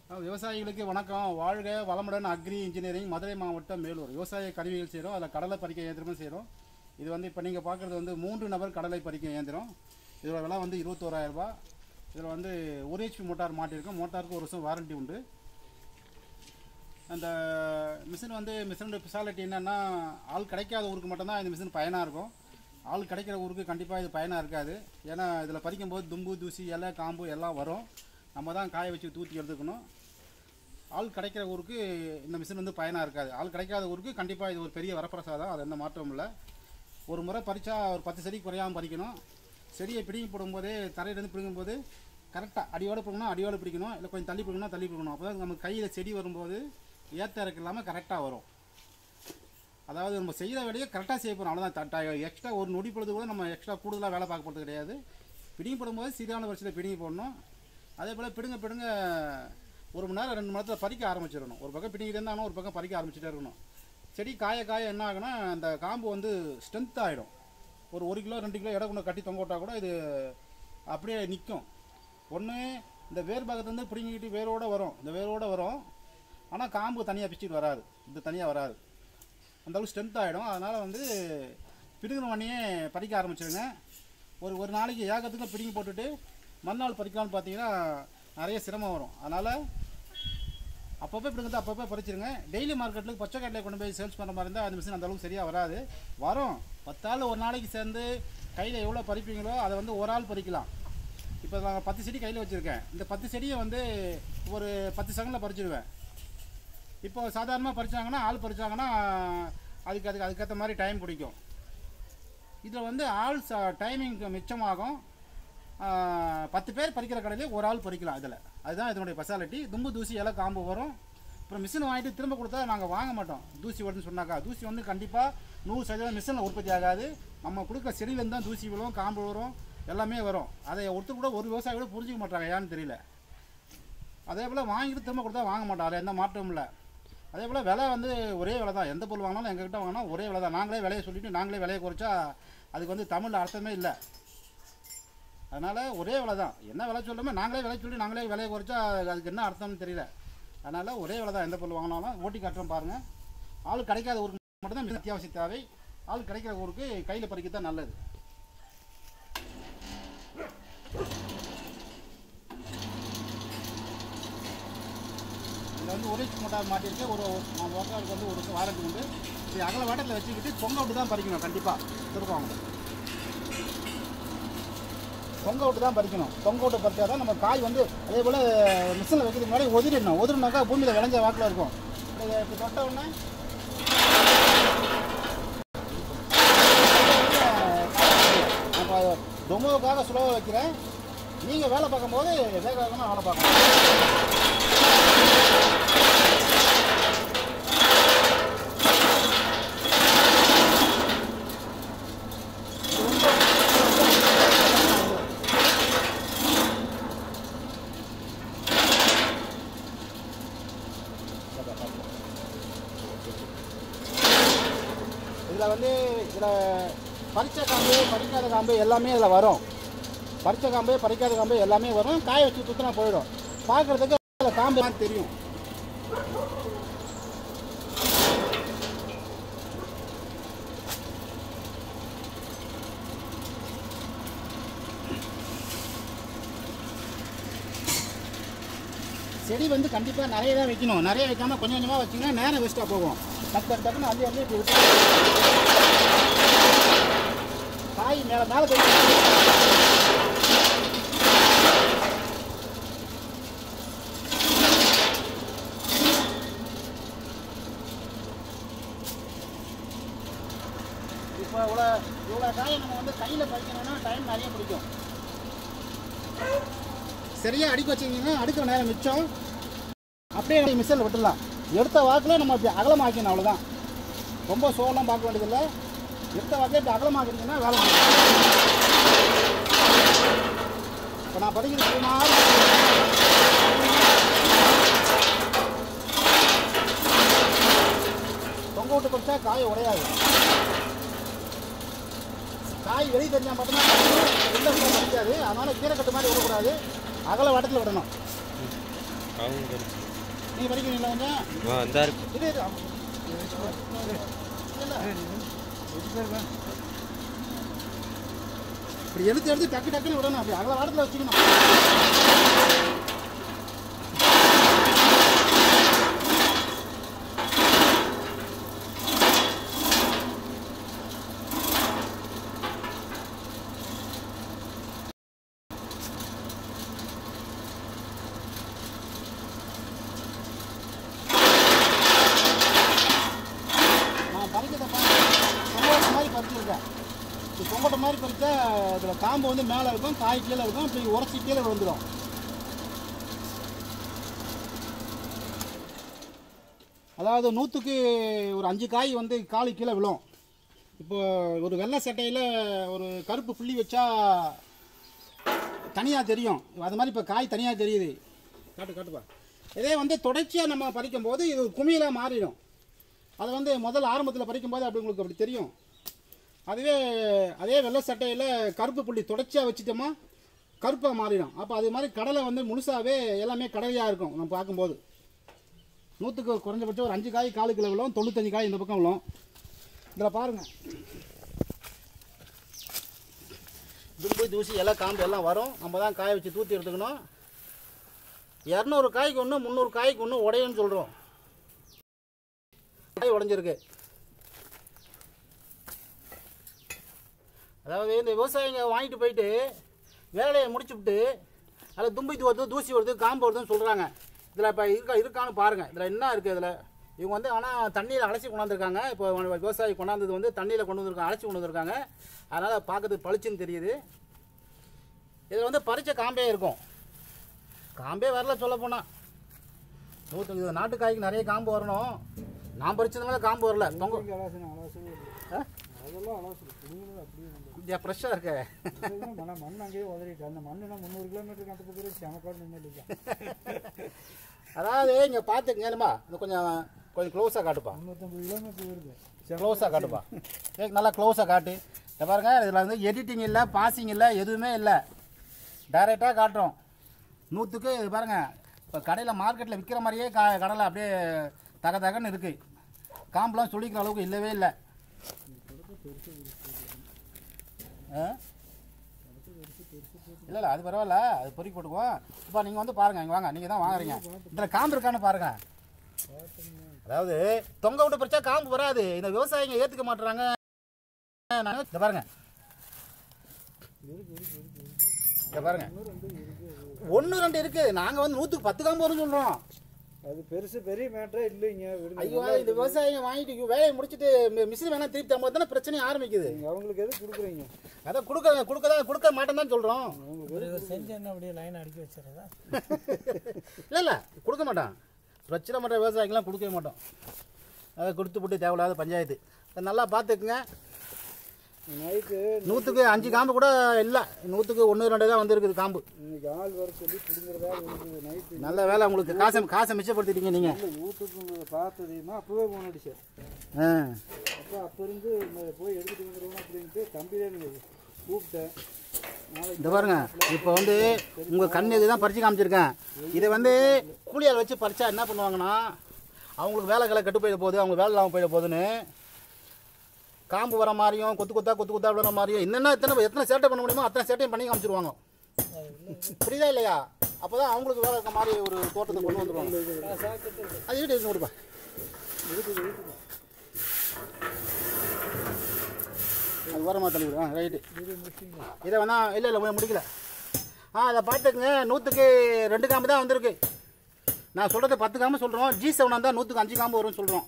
அஹ் விவசாயிகளுக்கு வணக்கம் வாழ்க வளமுடன் அக்ரி இன்ஜினியரிங் மதுரை மாவட்டம் மேலூர் விவசாய கருவிகள் செய்கிறோம் அதில் கடலை பறிக்க இயந்திரமும் செய்கிறோம் இது வந்து இப்போ நீங்கள் பார்க்குறது வந்து மூன்று நபர் கடலை பறிக்க இயந்திரம் இதோட விலை வந்து இருபத்தோராயிரம் ரூபாய் இதில் வந்து ஒரு ஹெச்பி மோட்டார் மாட்டியிருக்கோம் மோட்டாருக்கு ஒரு வருஷம் வாரண்டி உண்டு அந்த மிஷின் வந்து மிஷினோட ஸ்பெஷாலிட்டி என்னென்னா ஆள் கிடைக்காத ஊருக்கு மட்டும்தான் இந்த மிஷின் பயனாக இருக்கும் ஆள் கிடைக்கிற ஊருக்கு கண்டிப்பாக இது பயனாக இருக்காது ஏன்னா இதில் பறிக்கும்போது தும்பு தூசி இலை காம்பு எல்லாம் வரும் நம்ம தான் காய வச்சு தூத்தி எடுத்துக்கணும் ஆள் கிடைக்கிற ஊருக்கு இந்த மிஷின் வந்து பயனாக இருக்காது ஆள் கிடைக்காத ஊருக்கு கண்டிப்பாக இது ஒரு பெரிய வரப்பிரசாதம் அது எந்த மாற்றமும் இல்லை ஒரு முறை பறித்தா ஒரு பத்து செடி குறையாமல் பறிக்கணும் செடியை பிடிங்கி போடும்போது தரையிலேருந்து பிடிங்கும்போது கரெக்டாக அடியோடு பிடிக்கணும் அடியோடு பிடிக்கணும் இல்லை கொஞ்சம் தள்ளி பிடிக்கணும் தள்ளி பிடிக்கணும் அப்போ தான் நம்ம கையில் செடி வரும்போது ஏற்ற இறக்கு இல்லாமல் கரெக்டாக வரும் அதாவது நம்ம செய்கிற வேலையை கரெக்டாக செய்ய போகிறோம் அவ்வளோதான் எக்ஸ்ட்ரா ஒரு நொடி பொழுது கூட நம்ம எக்ஸ்ட்ரா கூடுதலாக வேலை பார்க்க போகிறது கிடையாது பிடிங்கி போடும்போது சரியான வருஷத்தில் பிடிங்கி போடணும் அதே போல் பிடுங்க பிடுங்க ஒரு மணி நேரம் ரெண்டு மணி நேரத்தில் பறிக்க ஆரம்பிச்சிடணும் ஒரு பக்கம் பிடிங்கிட்டு இருந்தாலும் ஒரு பக்கம் பறிக்க ஆரம்பிச்சிட்டே இருக்கணும் செடி காய காய என்ன ஆகுனா அந்த காம்பு வந்து ஸ்ட்ரென்த் ஆகிடும் ஒரு ஒரு கிலோ ரெண்டு கிலோ எடை கொண்டு கட்டி தொங்க விட்டா கூட இது அப்படியே நிற்கும் ஒன்று இந்த வேர் பாகத்துலேருந்து பிடுங்கிக்கிட்டு வேரோட வரும் இந்த வேரோட வரும் ஆனால் காம்பு தனியாக பிச்சுட்டு வராது இது தனியாக வராது அந்த அளவுக்கு ஸ்ட்ரென்த் ஆகிடும் அதனால் வந்து பிடுங்கின உடனே பறிக்க ஆரம்பிச்சிடுங்க ஒரு ஒரு நாளைக்கு ஏகத்துக்கு பிடுங்கி போட்டுட்டு மறுநாள் பறிக்கலாம்னு பார்த்தீங்கன்னா நிறைய சிரமம் வரும் அதனால் அப்பப்போ பிடுங்கிறது அப்பப்போ பறிச்சிருங்க டெய்லி மார்க்கெட்டில் பச்சை கடலையை கொண்டு போய் சேல்ஸ் பண்ணுற மாதிரி இருந்தால் அந்த மிஷின் அந்த அளவுக்கு சரியாக வராது வரும் பத்தாள் ஒரு நாளைக்கு சேர்ந்து கையில் எவ்வளோ பறிப்பீங்களோ அதை வந்து ஒரு ஆள் பறிக்கலாம் இப்போ நான் பத்து செடி கையில் வச்சுருக்கேன் இந்த பத்து செடியை வந்து ஒரு பத்து செகண்டில் பறிச்சிடுவேன் இப்போ சாதாரணமாக பறிச்சாங்கன்னா ஆள் பறிச்சாங்கன்னா அதுக்கு அதுக்கு அதுக்கேற்ற மாதிரி டைம் பிடிக்கும் இதில் வந்து ஆள் டைமிங் மிச்சமாகும் ஆ, பத்து பேர் பறிக்கிற கடையிலே ஒரு ஆள் பறிக்கலாம் இதில் அதுதான் இதனுடைய ஸ்பெஷாலிட்டி தும்பு தூசி எல்லாம் காம்பு வரும் அப்புறம் மிஷின் வாங்கிட்டு திரும்ப கொடுத்தா நாங்கள் வாங்க மாட்டோம் தூசி வருதுன்னு சொன்னாக்கா தூசி வந்து கண்டிப்பாக நூறு சதவீதம் மிஷினில் உற்பத்தி ஆகாது நம்ம கொடுக்குற செடியிலேருந்து தான் தூசி விழும் காம்பு வரும் எல்லாமே வரும் அதை ஒருத்தர் கூட ஒரு விவசாயி கூட புரிஞ்சிக்க மாட்டாங்க ஏன்னு தெரியல அதே போல் வாங்கிட்டு திரும்ப கொடுத்தா வாங்க மாட்டோம் அதில் எந்த மாற்றமும் இல்லை அதே போல் விலை வந்து ஒரே விலை தான் எந்த பொருள் வாங்கினாலும் எங்ககிட்ட வாங்கினா ஒரே விலை தான் நாங்களே விலையை சொல்லிட்டு நாங்களே விலையை குறைச்சா அதுக்கு வந்து தமிழில் அர்த்தமே இல்லை அதனால் ஒரே விலை தான் என்ன விலை சொல்லுமே நாங்களே விலை சொல்லி நாங்களே விலையை குறைச்சா அதுக்கு என்ன அர்த்தம்னு தெரியல அதனால் ஒரே விலை தான் எந்த பொருள் வாங்கினாலும் ஓட்டி காட்டுறோம் பாருங்கள் ஆள் கிடைக்காத ஊருக்கு மட்டும்தான் மிக அத்தியாவசிய தேவை ஆள் கிடைக்கிற ஊருக்கு கையில் பறிக்க தான் நல்லது இதில் வந்து ஒரு இன்ச் மோட்டார் மாட்டியிருக்கு ஒரு மோட்டாருக்கு வந்து ஒரு வருஷம் வாரண்டி உண்டு இது அகல வாட்டத்தில் வச்சுக்கிட்டு பொங்க விட்டு தான் பறிக்கணும் கண்டிப்பாக திருப்பாங்க பொங்க விட்டு தான் பறிக்கணும் பொங்க விட்டு பறிச்சா தான் நம்ம காய் வந்து அதே போல் மிஷினில் வைக்கிறதுக்கு முன்னாடி ஒதிரிடணும் ஒதிரினாக்கா பூமியில் விளைஞ்ச வாக்கில் இருக்கும் இப்படி இப்படி தொட்ட உடனே நான் டொமோவுக்காக சுலவாக வைக்கிறேன் நீங்கள் வேலை பார்க்கும்போது வேக வேகமாக வேலை பார்க்கணும் இதில் வந்து இதில் பறிச்ச காம்பு பறிக்காத காம்பு எல்லாமே இதில் வரும் பறிச்ச காம்பு பறிக்காத காம்பு எல்லாமே வரும் காய வச்சு சுற்றினா போயிடும் பார்க்குறதுக்கு அதில் காம்பு தான் தெரியும் செடி வந்து கண்டிப்பாக நிறைய தான் வைக்கணும் நிறைய வைக்காம கொஞ்சம் கொஞ்சமாக வச்சிங்கன்னா நேரம் வேஸ்ட்டாக போகும் டக்கு டக்கு டக்குன்னு அள்ளி அள்ளி இப்படி விட்டு காய் மேலே மேலே போய் இப்போ இவ்வளோ இவ்வளோ காயை நம்ம வந்து கையில் பறிக்கணும்னா டைம் நிறைய பிடிக்கும் சரியாக அடுக்கி வச்சிங்கன்னா அடுக்கிற நேரம் மிச்சம் அப்படியே நம்ம மிஷினில் விட்டுடலாம் எடுத்த வாக்கில் நம்ம அப்படி அகலமாக்கணும் அவ்வளோதான் ரொம்ப சோளம் பார்க்க வேண்டியதில்லை எடுத்த வாக்கில் இப்படி அகலமாக்கிட்டீங்கன்னா வேலை முடியும் இப்போ நான் படிக்கிறது சுமார் தொங்க விட்டு படித்தா காய் உடையாது காய் வெளியே தெரிஞ்சால் மட்டும்தான் உள்ள உள்ள படிக்காது அதனால் கீரை கட்டு மாதிரி விடக்கூடாது அகல வட்டத்தில் விடணும் அவங்க பறிச்சு நீங்கள் படிக்கிறீங்களா கொஞ்சம் ஆ இந்தா இருக்கு இது இது ஆமா. இல்ல. இப்படி எடுத்து எடுத்து டக்கு டக்குன்னு விடணும் அப்படி அகல வாரத்தில் வச்சுக்கணும் நான் பறிக்கிறத பொங்கோட்டை மாதிரி பறிச்சிருக்கேன் இது பொங்கோட்டை மாதிரி பறித்தா இதில் காம்பு வந்து மேலே இருக்கும் காய் கீழே இருக்கும் இப்படி உரச்சி கீழே விழுந்துடும் அதாவது நூற்றுக்கு ஒரு அஞ்சு காய் வந்து காலு கீழே விழும் இப்போ ஒரு வெள்ளை சட்டையில் ஒரு கருப்பு புள்ளி வச்சா தனியாக தெரியும் அது மாதிரி இப்போ காய் தனியாக தெரியுது காட்டு காட்டுப்பா இதே வந்து தொடர்ச்சியாக நம்ம பறிக்கும் போது இது குமியில மாறிடும் அது வந்து முதல்ல ஆரம்பத்தில் பறிக்கும்போது அப்படி உங்களுக்கு அப்படி தெரியும் அதுவே அதே வெள்ளை சட்டையில் கருப்பு புள்ளி தொடர்ச்சியாக வச்சுட்டோமா கருப்பாக மாறிடும் அப்போ அது மாதிரி கடலை வந்து முழுசாகவே எல்லாமே கடலையாக இருக்கும் நம்ம பார்க்கும்போது நூற்றுக்கு குறைஞ்சபட்சம் ஒரு அஞ்சு காய் காலு கிலோ விழும் தொண்ணூத்தஞ்சு காய் இந்த பக்கம் விழும் இதில் பாருங்கள் தும்பு தூசி எல்லாம் காம்பு எல்லாம் வரும் நம்ம தான் காய வச்சு தூத்தி எடுத்துக்கணும் இரநூறு காய்க்கு ஒன்று முந்நூறு காய்க்கு ஒன்று உடையும்னு சொல்கிறோம் காய் உடஞ்சிருக்கு அதாவது இந்த விவசாயிங்க வாங்கிட்டு போயிட்டு வேலையை முடிச்சுவிட்டு அதில் தும்பி வருது தூசி வருது காம்பு வருதுன்னு சொல்கிறாங்க இதில் இப்போ இருக்கா இருக்கான்னு பாருங்கள் இதில் என்ன இருக்குது இதில் இவங்க வந்து ஆனால் தண்ணியில் அலசி கொண்டாந்துருக்காங்க இப்போ விவசாயி கொண்டாந்தது வந்து தண்ணியில் கொண்டு வந்திருக்காங்க அலசி கொண்டு வந்திருக்காங்க அதனால் பார்க்கறதுக்கு பளிச்சுன்னு தெரியுது இதில் வந்து பறிச்ச காம்பே இருக்கும் காம்பே வரல சொல்ல போனால் நூற்று இது நாட்டு காய்க்கு நிறைய காம்பு வரணும் நான் பறிச்சதுனால காம்பு வரல தொங்க அலாசனம் அலாசனம் ஆ? அதெல்லாம் அலாசனம் புடுங்கினது அப்படியே வந்து கொஞ்சம் ஃப்ரெஷ்ஷாக இருக்க இதுதான் மண்ணை மண் அங்கேயே உதறிட்டு அந்த மண்ணுனா முந்நூறு கிலோமீட்டருக்கு அந்த பக்கம் செமக்காடு நின்றுட்டு அதாவது இங்கே பார்த்துக்கங்கம்மா இந்த கொஞ்சம் கொஞ்சம் க்ளோஸாக காட்டுப்பா முந்நூற்றம்பது கிலோமீட்டர் வருது க்ளோஸாக காட்டுப்பா ஏ நல்லா க்ளோஸாக காட்டு இதை பாருங்க இதில் வந்து எடிட்டிங் இல்லை பாசிங் இல்லை எதுவுமே இல்லை டைரெக்டாக காட்டுறோம் நூற்றுக்கு இது பாருங்க இப்போ கடையில் மார்க்கெட்டில் விற்கிற மாதிரியே கா கடலை அப்படியே தக தகன்னு இருக்குது காம்பெலாம் சொல்லிக்கிற அளவுக்கு இல்லவே இல்லை ஆ இல்லை இல்லை அது பரவாயில்ல அது பொறுக்கி போட்டுக்குவோம் இப்போ நீங்கள் வந்து பாருங்கள் இங்கே வாங்க நீங்கள் தான் வாங்குறீங்க இதில் காம்பு இருக்கான்னு பாருங்கள் அதாவது தொங்க விட்டு பறிச்சா காம்பு வராது இந்த விவசாயிங்க ஏற்றுக்க மாட்டுறாங்க நான் இதை பாருங்க இதை பாருங்க ஒன்று ரெண்டு இருக்கு நாங்கள் வந்து நூற்றுக்கு பத்து காம்பு வரும்னு சொல்கிறோம் அது பெருசு பெரிய மேட்டரே இல்லைங்க விடுங்க ஐயோ இந்த விவசாயிங்க வாங்கிட்டு வேலையை முடிச்சுட்டு மிஷின் வேணா திருப்பி தம்போது தானே பிரச்சனை ஆரம்பிக்குது நீங்க அவங்களுக்கு எது கொடுக்குறீங்க அதை கொடுக்க கொடுக்க கொடுக்க மாட்டேன்னு தான் சொல்கிறோம் செஞ்சு என்ன அப்படியே லைன் அடிக்க வச்சிருந்தா இல்லை இல்லை கொடுக்க மாட்டான் பிரச்சனை பண்ணுற விவசாயிக்கெல்லாம் கொடுக்கவே மாட்டோம் அதை கொடுத்து போட்டு தேவையில்லாத பஞ்சாயத்து அதை நல்லா பார்த்துக்குங்க நைட்டு நூற்றுக்கு அஞ்சு காம்பு கூட இல்லை நூற்றுக்கு ஒன்று ரெண்டு தான் வந்திருக்குது காம்பு இன்னைக்கு ஆள் வர சொல்லி பிடுங்குறதா இருக்குது நைட்டு நல்ல வேலை உங்களுக்கு காசை காசை மிச்சப்படுத்திட்டீங்க நீங்கள் இல்லை யூடியூப் பார்த்ததையுமா அப்போவே ஃபோன் அடிச்சேன் ஆ அப்போ அப்போ இருந்து இந்த போய் எடுத்துட்டு வந்துடுவோம் அப்படின்ட்டு தம்பி தான் எனக்கு கூப்பிட்டேன் நாளைக்கு இந்த பாருங்க இப்போ வந்து உங்கள் கண் இது தான் பறித்து காமிச்சிருக்கேன் இதை வந்து கூலியால் வச்சு பறிச்சா என்ன பண்ணுவாங்கன்னா அவங்களுக்கு வேலை கிளை கெட்டு போயிட போகுது அவங்க வேலை இல்லாமல் போயிட போகுதுன்னு காம்பு வர மாதிரியும் கொத்து கொத்தா கொத்து கொத்தா விழுற மாதிரியும் என்னென்ன எத்தனை எத்தனை சேட்டை பண்ண முடியுமோ அத்தனை சேட்டையும் பண்ணி காமிச்சிருவாங்க புரியுதா இல்லையா அப்போ தான் அவங்களுக்கு வேலை இருக்க மாதிரி ஒரு தோட்டத்தை கொண்டு வந்துருவாங்க அது வீட்டு இருக்கு கொடுப்பா அது வரமா தள்ளி விடு ஆ ரைட்டு இதை வேணா இல்லை இல்லை முடிக்கல ஆ அதை பார்த்துக்குங்க நூற்றுக்கு ரெண்டு காம்பு தான் வந்திருக்கு நான் சொல்கிறது பத்து காம்பு சொல்கிறோம் ஜி செவன் இருந்தால் நூற்றுக்கு அஞ்சு காம்பு வரும்னு சொல்கிறோம்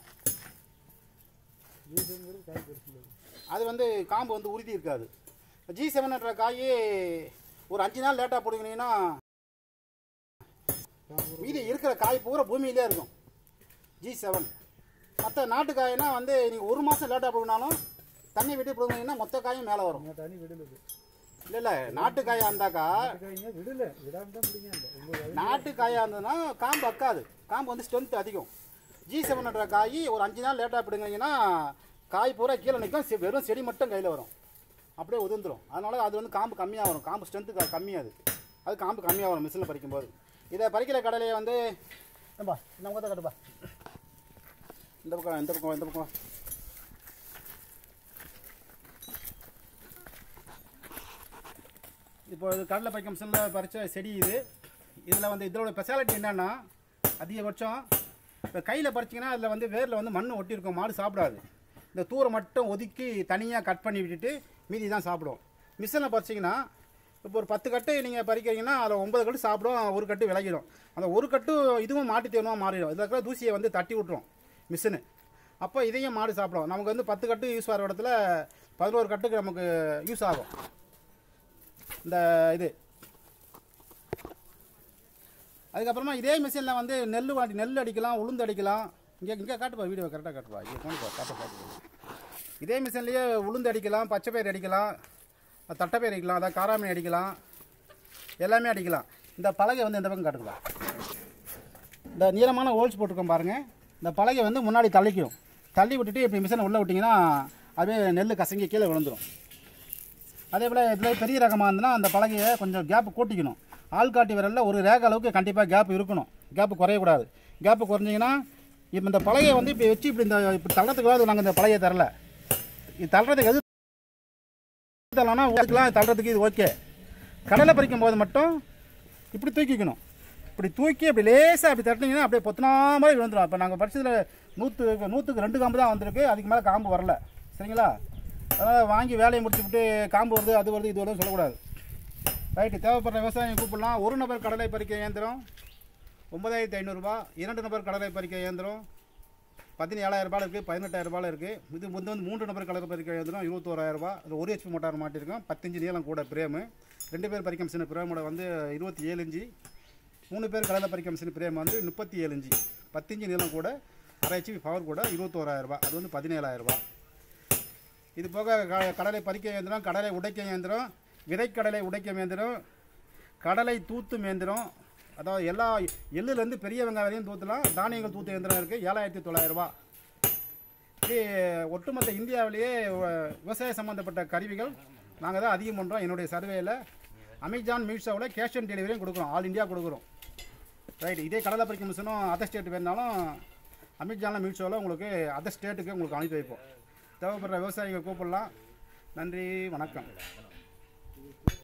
அது வந்து காம்பு வந்து உறுதி இருக்காது ஜி செவன்ன்ற காய் ஒரு அஞ்சு நாள் லேட்டாக போடுவீங்கன்னா மீதி இருக்கிற காய் பூரா பூமியிலே இருக்கும் ஜி செவன் மற்ற நாட்டு காய்னா வந்து நீங்கள் ஒரு மாதம் லேட்டாக போடுனாலும் தண்ணி விட்டு போடுவீங்கன்னா மொத்த காயும் மேலே வரும் நான் தண்ணி விடலுது இல்லை இல்லை நாட்டு காயாக இருந்தாக்கா காய்ங்க விடல விடாம தான் பிடிங்க உங்கள் நாட்டு காயாக இருந்ததுன்னா காம்பு அக்காது காம்பு வந்து ஸ்ட்ரென்த் அதிகம் ஜி செவன்ன்ற காய் ஒரு அஞ்சு நாள் லேட்டாக பிடுங்கன்னா காய் பூரா கீழே நிற்கும் செ- வெறும் செடி மட்டும் கையில் வரும் அப்படியே உதிர்ந்துரும் அதனால அது வந்து காம்பு கம்மியாக வரும் காம்பு ஸ்ட்ரென்த்து கம்மியாது அது காம்பு கம்மியாக வரும் மிஷினில் பறிக்கும்போது இதை பறிக்கிற கடலையை வந்து ஏம்பா இந்த பக்கத்தை கட்டுப்பா இந்த பக்கம் இந்த பக்கம் இந்த பக்கம் இப்போ இது கடலை பறிக்க மிஷினில் பறித்த செடி இது இதில் வந்து இதோட ஸ்பெஷாலிட்டி என்னென்னா அதிகபட்சம் இப்போ கையில் பறிச்சிங்கன்னா அதில் வந்து வேரில் வந்து மண் ஒட்டியிருக்கும் மாடு சாப்பிடாது இந்த தூரை மட்டும் ஒதுக்கி தனியாக கட் பண்ணி விட்டுட்டு மீதி தான் சாப்பிடும் மிஷினில் பறிச்சிங்கன்னா இப்போ ஒரு பத்து கட்டு நீங்கள் பறிக்கிறீங்கன்னா அதில் ஒன்பது கட்டு சாப்பிடும் ஒரு கட்டு விலகிடும் அந்த ஒரு கட்டு இதுவும் மாட்டு தீவனமாக மாறிடும் இதில் இருக்கிற தூசியை வந்து தட்டி விட்ரும் மிஷினு அப்போ இதையும் மாடு சாப்பிடும் நமக்கு வந்து பத்து கட்டு யூஸ் ஆகிற இடத்துல பதினோரு கட்டுக்கு நமக்கு யூஸ் ஆகும் இந்த இது அதுக்கப்புறமா இதே மிஷினில் வந்து நெல் வாட்டி நெல் அடிக்கலாம் உளுந்து அடிக்கலாம் இங்கே இங்கே காட்டுப்பா வீடியோ கரெக்டாக காட்டுப்பா இங்கே கொண்டு போ காட்ட காட்டு இதே மிஷின்லேயே உளுந்து அடிக்கலாம் பச்சை பயிர் அடிக்கலாம் தட்டைப்பயிர் அடிக்கலாம் அதாவது காராமணி அடிக்கலாம் எல்லாமே அடிக்கலாம் இந்த பலகை வந்து இந்த பக்கம் காட்டுப்பா இந்த நீளமான ஹோல்ஸ் போட்டிருக்கோம் பாருங்கள் இந்த பலகை வந்து முன்னாடி தள்ளிக்கும் தள்ளி விட்டுட்டு இப்படி மிஷினை உள்ளே விட்டிங்கன்னா அப்படியே நெல் கசங்கி கீழே விழுந்துடும் அதே போல் இதில் பெரிய ரகமாக இருந்ததுன்னா அந்த பலகையை கொஞ்சம் கேப்பு கூட்டிக்கணும் ஆள்காட்டி விரலில் ஒரு ரேக அளவுக்கு கண்டிப்பாக கேப் இருக்கணும் கேப்பு குறையக்கூடாது கேப்பு குறைஞ்சிங்கன்னா இப்போ இந்த பலகையை வந்து இப்படி வச்சு இப்படி இந்த இப்படி தள்ளத்துக்கு நாங்கள் இந்த பலகையை தரல இது தள்ளுறதுக்கு எது தரலன்னா ஓகேலாம் தள்ளுறதுக்கு இது ஓகே கடலை பறிக்கும் போது மட்டும் இப்படி தூக்கிக்கணும் இப்படி தூக்கி அப்படி லேசாக அப்படி தட்டினீங்கன்னா அப்படியே பொத்தனா மாதிரி விழுந்துடும் இப்போ நாங்கள் படிச்சதில் நூற்று நூற்றுக்கு ரெண்டு காம்பு தான் வந்திருக்கு அதுக்கு மேலே காம்பு வரல சரிங்களா அதனால் வாங்கி வேலையை முடிச்சுவிட்டு காம்பு வருது அது வருது இது வருதுன்னு சொல்லக்கூடாது ரைட்டு தேவைப்படுற விவசாயம் கூப்பிடலாம் ஒரு நபர் கடலை பறிக்க இயந்திரம் ஒன்பதாயிரத்தி ஐநூறுரூபா இரண்டு நபர் கடலை பறிக்க இயந்திரம் பதினேழாயிரம் ரூபாயில் இருக்குது பதினெட்டாயிரம் ரூபாயில் இருக்குது இது வந்து வந்து மூன்று நபர் கடலை பறிக்க இயந்திரம் இருபத்தோராயிரம் ரூபாய் இது ஒரு ஹெச்பி மோட்டார் மாட்டிருக்கோம் பத்தஞ்சு நீளம் கூட பிரேமு ரெண்டு பேர் பறிக்க மிஷின் பிரேமோட வந்து இருபத்தி ஏழு இன்ச்சு மூணு பேர் கடலை பறிக்க மிஷின் பிரேம் வந்து முப்பத்தி ஏழு இன்ச்சு பத்தஞ்சு நீளம் கூட அரை ஹெச்பி பவர் கூட இருபத்தோராயிரம் ரூபாய் அது வந்து பதினேழாயிரம் ரூபாய் இது போக க- கடலை பறிக்க இயந்திரம் கடலை உடைக்க இயந்திரம் விதைக்கடலை உடைக்க இயந்திரம் கடலை தூத்தும் இயந்திரம் அதாவது எல்லா எள்ளுலேருந்து பெரிய வெங்காயம் வரையும் தூத்தலாம் தானியங்கள் தூத்து இயந்திரம் இருக்குது ஏழாயிரத்தி தொள்ளாயிரரூபா இப்படி ஒட்டுமொத்த இந்தியாவிலேயே வ- விவசாய சம்மந்தப்பட்ட கருவிகள் நாங்கள் தான் அதிகம் பண்ணுறோம் என்னுடைய சர்வேயில் அமேசான் மீஷோவில் கேஷ் ஆன் டெலிவரியும் கொடுக்குறோம் ஆல் இந்தியா கொடுக்குறோம் ரைட் இதே கடலை பறிக்க மிஷினும் அதர் ஸ்டேட் வேணாலும் அமேசானில் மீஷோவில் உங்களுக்கு அதர் ஸ்டேட்டுக்கு உங்களுக்கு அனுப்பி வைப்போம் தேவைப்படுற விவசாயிகள் கூப்பிடலாம் நன்றி வணக்கம்